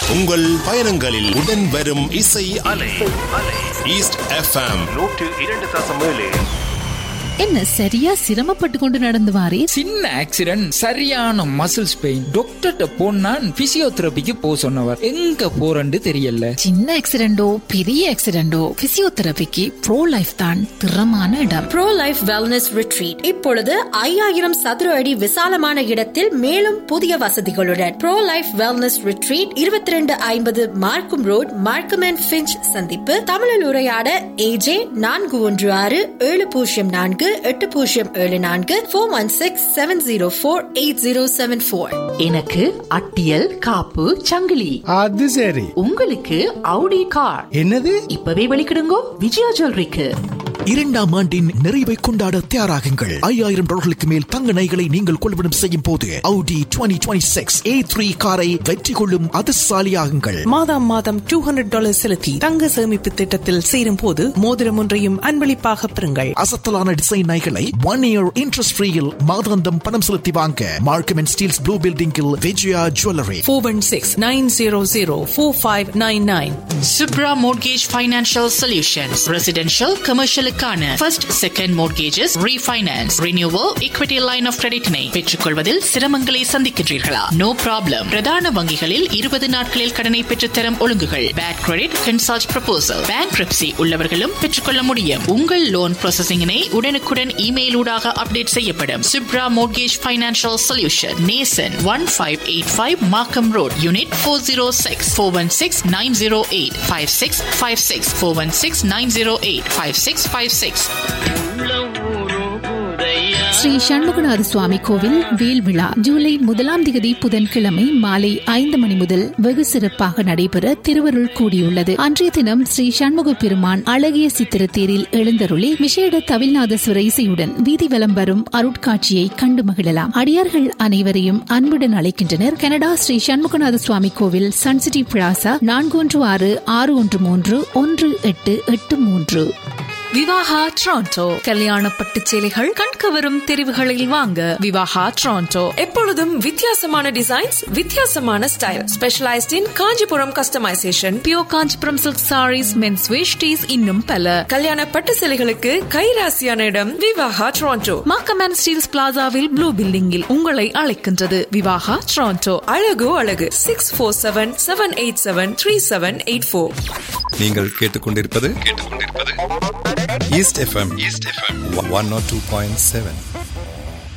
உங்கள் பயணங்களில் உடன் வரும் இசை அலை ஈஸ்ட் எஃப்எம் நூற்று இரண்டு தசம் ஏழு என்ன சரியா சிரமப்பட்டு கொண்டு நடந்து வாரே சின்ன ஆக்சிடென்ட் சரியான மசில்ஸ் பெயின் டாக்டர்கிட்ட போனா பிசியோதெரபிக்கு போ சொன்னவர் எங்க போறன்னு தெரியல சின்ன ஆக்சிடென்டோ பெரிய ஆக்சிடென்டோ பிசியோதெரபிக்கு ப்ரோ லைஃப் தான் திறமான இடம் ப்ரோ லைஃப் வெல்னஸ் ரிட்ரீட் இப்பொழுது ஐயாயிரம் சதுர அடி விசாலமான இடத்தில் மேலும் புதிய வசதிகளுடன் ப்ரோ லைஃப் வெல்னஸ் ரிட்ரீட் இருபத்தி ரெண்டு ஐம்பது மார்க்கும் ரோட் மார்க்கம் அண்ட் ஃபிஞ்ச் சந்திப்பு தமிழில் உரையாட ஏஜே நான்கு ஒன்று ஆறு ஏழு பூஜ்ஜியம் நான்கு எட்டு பூஜ்ஜியம் ஏழு நான்கு four one six seven zero four eight zero seven four எனக்கு அட்டியல் காப்பு சங்கிலி அது சரி உங்களுக்கு அவுடி கார் என்னது இப்பவே வெளிக்கிடுங்கோ விஜயா ஜுவல்லரிக்கு இரண்டாம் ஆண்டின் நிறைவை கொண்டாட தயாராகுங்கள் ஐயாயிரம் டாலர்களுக்கு மேல் தங்க நகைகளை நீங்கள் கொள்வனம் செய்யும் போது Audi 2026 A3 காரை வெற்றி கொள்ளும் அதிர்ஷ்டசாலியாகுங்கள் மாதம் மாதம் டூ ஹண்ட்ரட் டாலர் செலுத்தி தங்க சேமிப்பு திட்டத்தில் சேரும் போது மோதிரம் ஒன்றையும் அன்பளிப்பாக பெறுங்கள் அசத்தலான டிசைன் நகைகளை ஒன் இயர் இன்ட்ரெஸ்ட் ஃப்ரீயில் மாதாந்தம் பணம் செலுத்தி வாங்க மார்க்கம் அண்ட் ஸ்டீல்ஸ் ப்ளூ பில்டிங்கில் Vijaya jewellery four one six nine zero zero four five nine nine Supra mortgage financial solutions residential கமர்ஷியலுக்கான first second mortgages refinance renewal equity line of கிரெடிட்டினை பெற்றுக்கொள்வதில் சிரமங்களை சந்திக்கின்றீர்களா நோ ப்ராப்ளம் பிரதான வங்கிகளில் இருபது நாட்களில் கடனை பெற்றுத்தரும் ஒழுங்குகள் bad credit consult proposal bank உள்ளவர்களும் பெற்றுக்கொள்ள முடியும் உங்கள் லோன் ப்ராசஸிங்கினை உடனுக்குடன் இமெயில் ஊடாக அப்டேட் செய்யப்படும் சுப்ரா மோட்கேஜ் ஃபைனான்சியல் சொல்யூஷன் நேசன் one five eight five Markham road unit four zero six four one six nine zero eight five six five six four one six nine zero eight five six five six Shri Shanmuganatha Swami கோவில் வேல் விழா ஜூலை முதலாம் திகதி புதன்கிழமை மாலை ஐந்து மணி முதல் வெகு சிறப்பாக நடைபெற திருவருள் கூடியுள்ளது அன்றைய தினம் ஸ்ரீ சண்முக பெருமான் அழகிய சித்திரத்தேரில் எழுந்தருளி விசேட தவிழ்நாதஸ்வர இசையுடன் வீதி வலம் வரும் அருட்காட்சியை கண்டு மகிழலாம் அடியார்கள் அனைவரையும் அன்புடன் அழைக்கின்றனர் கனடா ஸ்ரீ சண்முகநாத சுவாமி கோவில் சன்சிட்டி பிளாசா நான்கு ஒன்று ஆறு ஆறு ஒன்று மூன்று ஒன்று எட்டு எட்டு மூன்று விவாகா ட்ரான்டோ கல்யாண பட்டு சேலைகள் கண்கவரும் தெரிவுகளில் வாங்க விவாகா ட்ரான்டோ எப்பொழுதும் வித்தியாசமான டிசைன்ஸ் வித்தியாசமான style specialised in Kanchipuram customisation பியோ காஞ்சிபுரம் சில்க் சாரீஸ் மென்ஸ் வேஷ்டீஸ் இன்னும் பல கல்யாண பட்டு சேலைகளுக்கு கைராசியான இடம் விவாகா ட்ரான்டோ மாக்கமேன் ஸ்டீல்ஸ் பிளாசாவில் ப்ளூ பில்டிங்கில் உங்களை அழைக்கின்றது விவாகா ட்ரான்டோ அழகு அழகு six four seven seven eight seven three seven eight four நீங்கள் கேட்டுக்கொண்டிருப்பது கேட்டுக்கொண்டிருப்பது East FM East FM one nought two point seven